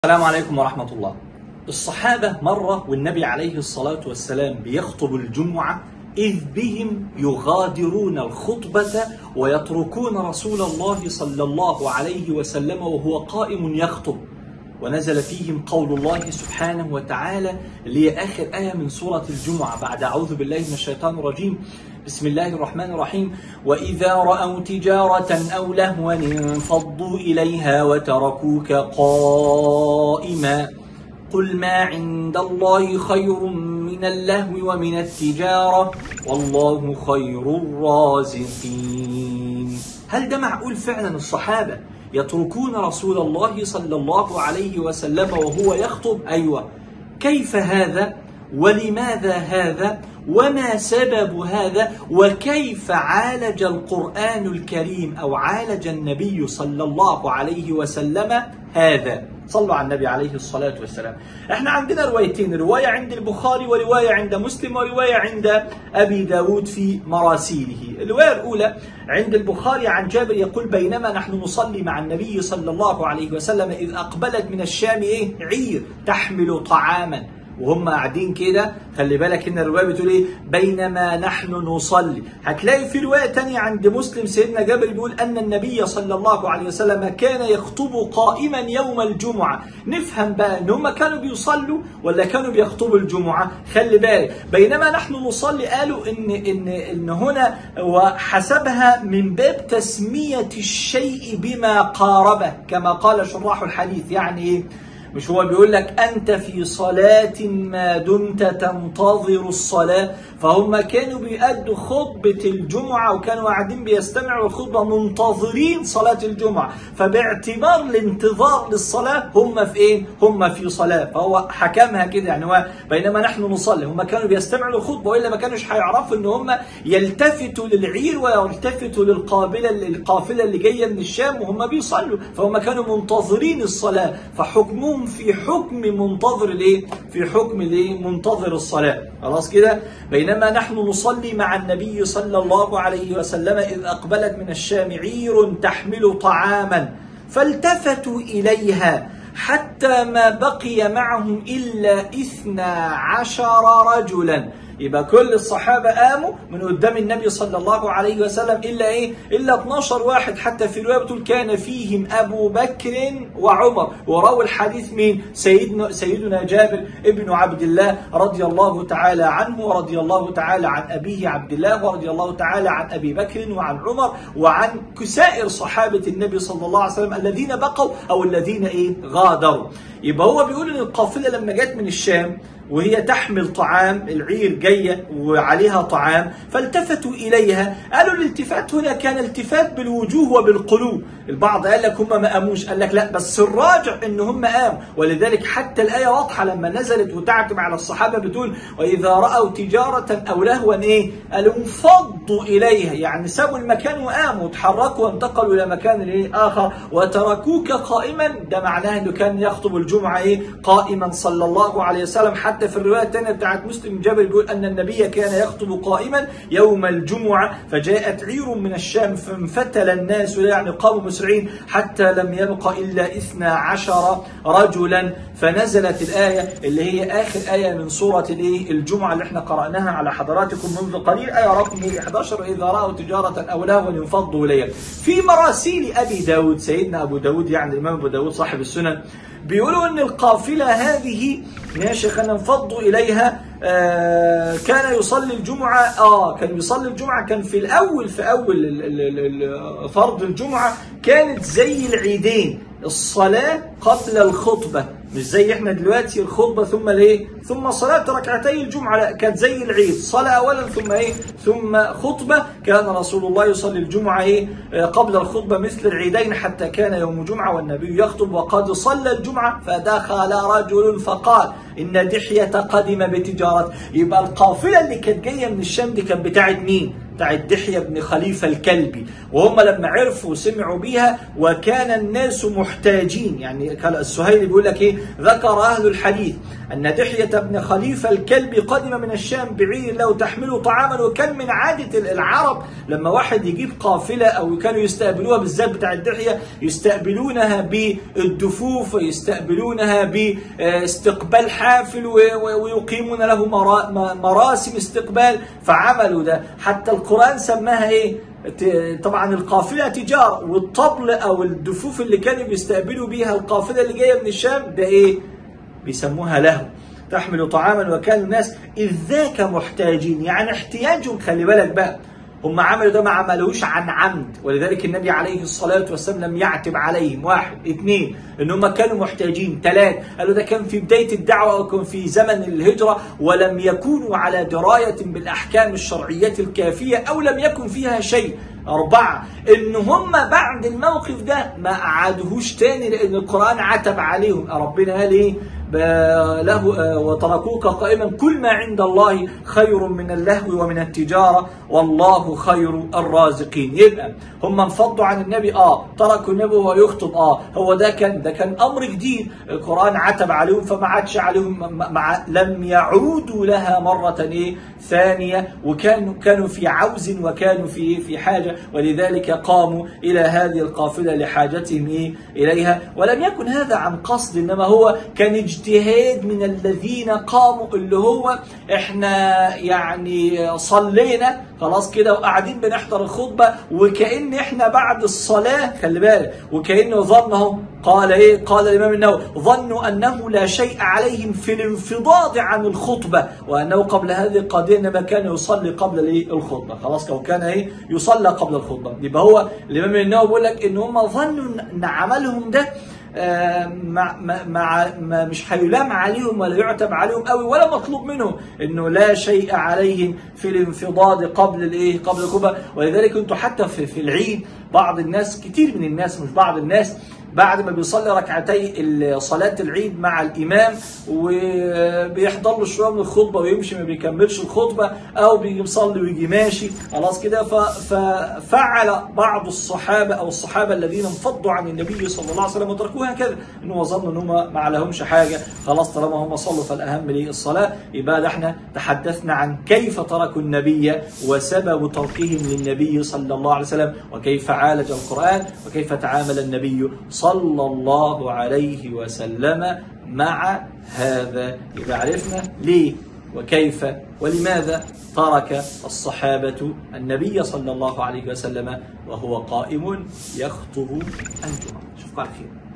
السلام عليكم ورحمة الله الصحابة مرة والنبي عليه الصلاة والسلام بيخطب الجمعة إذ بهم يغادرون الخطبة ويتركون رسول الله صلى الله عليه وسلم وهو قائم يخطب ونزل فيهم قول الله سبحانه وتعالى اللي هي آخر آية من سورة الجمعة بعد أعوذ بالله من الشيطان الرجيم بسم الله الرحمن الرحيم وإذا رأوا تجارة أو لهوا انفضوا إليها وتركوك قائما قل ما عند الله خير من اللهو ومن التجارة والله خير الرازقين هل ده معقول فعلا الصحابة يتركون رسول الله صلى الله عليه وسلم وهو يخطب أيوة كيف هذا ولماذا هذا وما سبب هذا وكيف عالج القرآن الكريم أو عالج النبي صلى الله عليه وسلم هذا صلوا على النبي عليه الصلاة والسلام احنا عندنا روايتين رواية عند البخاري ورواية عند مسلم ورواية عند أبي داود في مراسيله الرواية الأولى عند البخاري عن جابر يقول بينما نحن نصلي مع النبي صلى الله عليه وسلم إذ أقبلت من الشام إيه عير تحمل طعاما وهم قاعدين كده خلي بالك ان الروايه بتقول ايه بينما نحن نصلي هتلاقي في روايه تانية عند مسلم سيدنا جابر بيقول ان النبي صلى الله عليه وسلم كان يخطب قائما يوم الجمعه نفهم بقى ان هم كانوا بيصلوا ولا كانوا بيخطبوا الجمعه خلي بالك بينما نحن نصلي قالوا ان ان ان هنا وحسبها من باب تسميه الشيء بما قاربه كما قال شراح الحديث يعني ايه مش هو بيقول لك أنت في صلاة ما دمت تنتظر الصلاة فهم كانوا بيأدوا خطبة الجمعة وكانوا قاعدين بيستمعوا الخطبة منتظرين صلاة الجمعة فباعتبار الانتظار للصلاة هم في إيه؟ هم في صلاة فهو حكمها كده يعني هو بينما نحن نصلي هم كانوا بيستمعوا الخطبة وإلا ما كانوش هيعرفوا إن هم يلتفتوا للعير ويلتفتوا للقابلة القافلة اللي جاية من الشام وهم بيصلوا فهم كانوا منتظرين الصلاة فحكمهم في حكم منتظر الايه؟ في حكم الايه؟ منتظر الصلاة خلاص كده بينما نحن نصلي مع النبي صلى الله عليه وسلم إذ أقبلت من الشام عير تحمل طعاما فالتفتوا إليها حتى ما بقي معهم إلا إثنى عشر رجلا يبقى كل الصحابة قاموا من قدام النبي صلى الله عليه وسلم إلا إيه؟ إلا 12 واحد حتى في رواية بتقول كان فيهم أبو بكر وعمر وراوا الحديث مين؟ سيدنا سيدنا جابر ابن عبد الله رضي الله تعالى عنه ورضي الله تعالى عن أبيه عبد الله ورضي الله تعالى عن أبي بكر وعن عمر وعن سائر صحابة النبي صلى الله عليه وسلم الذين بقوا أو الذين إيه؟ غادروا يبقى هو بيقول إن القافلة لما جت من الشام وهي تحمل طعام العير جاية وعليها طعام فالتفتوا إليها قالوا الالتفات هنا كان التفات بالوجوه وبالقلوب البعض قال لك هم ما قاموش قال لك لا بس الراجع ان هم قاموا ولذلك حتى الآية واضحة لما نزلت وتعتم على الصحابة بتقول وإذا رأوا تجارة أو لهوا إيه قالوا انفضوا إليها يعني سابوا المكان وقاموا وتحركوا وانتقلوا إلى مكان إيه آخر وتركوك قائما ده معناه أنه كان يخطب الجمعة إيه قائما صلى الله عليه وسلم حتى في الرواية الثانية بتاعت مسلم جابر بيقول أن النبي كان يخطب قائما يوم الجمعة فجاءت عير من الشام فانفتل الناس يعني قاموا مسرعين حتى لم يبق إلا إثنى عشر رجلا فنزلت الآية اللي هي آخر آية من سورة الإيه الجمعة اللي احنا قرأناها على حضراتكم منذ قليل آية رقم 11 إذا رأوا تجارة أو لهوا انفضوا إليها في مراسيل أبي داود سيدنا أبو داود يعني الإمام أبو داود صاحب السنن بيقولوا ان القافله هذه يا شيخ انا انفضوا اليها آه كان يصلي الجمعه اه كان يصلي الجمعه كان في الاول في اول فرض الجمعه كانت زي العيدين الصلاه قبل الخطبه مش زي احنا دلوقتي الخطبه ثم الايه ثم صلاه ركعتي الجمعه لا كانت زي العيد صلاه اولا ثم ايه ثم خطبه كان رسول الله يصلي الجمعه ايه قبل الخطبه مثل العيدين حتى كان يوم جمعه والنبي يخطب وقد صلى الجمعه فدخل رجل فقال ان دحيه قدم بتجاره يبقى القافله اللي كانت جايه من الشام دي كانت بتاعت مين بتاع الدحية بن خليفة الكلبي وهم لما عرفوا سمعوا بيها وكان الناس محتاجين يعني كان السهيلي بيقول لك ايه ذكر اهل الحديث ان دحية بن خليفة الكلبي قدم من الشام بعير له تحمله طعاما وكان من عادة العرب لما واحد يجيب قافلة او كانوا يستقبلوها بالذات بتاع الدحية يستقبلونها بالدفوف ويستقبلونها باستقبال حافل و- و- ويقيمون له مرا- م- مراسم استقبال فعملوا ده حتى القرآن سماها ايه ت- طبعا القافله تجاره والطبل او الدفوف اللي كانوا بيستقبلوا بيها القافله اللي جايه من الشام ده ايه؟ بيسموها له تحمل طعاما وكان الناس اذ ذاك محتاجين يعني احتياجهم خلي بالك بقى هم عملوا ده ما عملوش عن عمد ولذلك النبي عليه الصلاة والسلام لم يعتب عليهم واحد اثنين ان هم كانوا محتاجين ثلاث قالوا ده كان في بداية الدعوة او كان في زمن الهجرة ولم يكونوا على دراية بالاحكام الشرعية الكافية او لم يكن فيها شيء أربعة إن هم بعد الموقف ده ما قعدوهوش تاني لأن القرآن عتب عليهم ربنا قال إيه ب- له آه، وتركوك قائما كل ما عند الله خير من اللهو ومن التجارة والله خير الرازقين يبقى هم انفضوا عن النبي اه تركوا النبي وهو يخطب اه هو ده كان ده كان امر جديد القران عتب عليهم فما عادش عليهم م- مع لم يعودوا لها مره ايه ثانيه وكانوا كانوا في عوز وكانوا في في حاجه ولذلك قاموا الى هذه القافله لحاجتهم ايه اليها ولم يكن هذا عن قصد انما هو كان اجتهاد من الذين قاموا اللي هو احنا يعني صلينا خلاص كده وقاعدين بنحضر الخطبه وكان احنا بعد الصلاه خلي بالك وكانه ظنه قال ايه قال الامام النووي ظنوا انه لا شيء عليهم في الانفضاض عن الخطبه وانه قبل هذه القضيه انما كان يصلي قبل الايه الخطبه خلاص لو كان ايه يصلى قبل الخطبه يبقى هو الامام النووي بيقول لك ان هم ظنوا ان عملهم ده آه، مع مع مع ما مش هيلام عليهم ولا يعتب عليهم قوي ولا مطلوب منهم انه لا شيء عليهم في الانفضاض قبل الايه قبل الخطبه ولذلك انتوا حتى في, في العيد بعض الناس كتير من الناس مش بعض الناس بعد ما بيصلي ركعتي ال- صلاة العيد مع الإمام وبيحضر له شوية من الخطبة ويمشي ما بيكملش الخطبة أو بيجي يصلي ويجي ماشي خلاص كده ف- ففعل بعض الصحابة أو الصحابة الذين انفضوا عن النبي صلى الله عليه وسلم وتركوها كذا إن هو ظنوا إن هم ما عليهمش حاجة خلاص طالما هم صلوا فالأهم ليه الصلاة يبقى ده احنا تحدثنا عن كيف تركوا النبي وسبب تركهم للنبي صلى الله عليه وسلم وكيف عالج القرآن وكيف تعامل النبي صلى الله عليه وسلم مع هذا يبقى عرفنا ليه وكيف ولماذا ترك الصحابة النبي صلى الله عليه وسلم وهو قائم يخطب الجمعة شوفكم على خير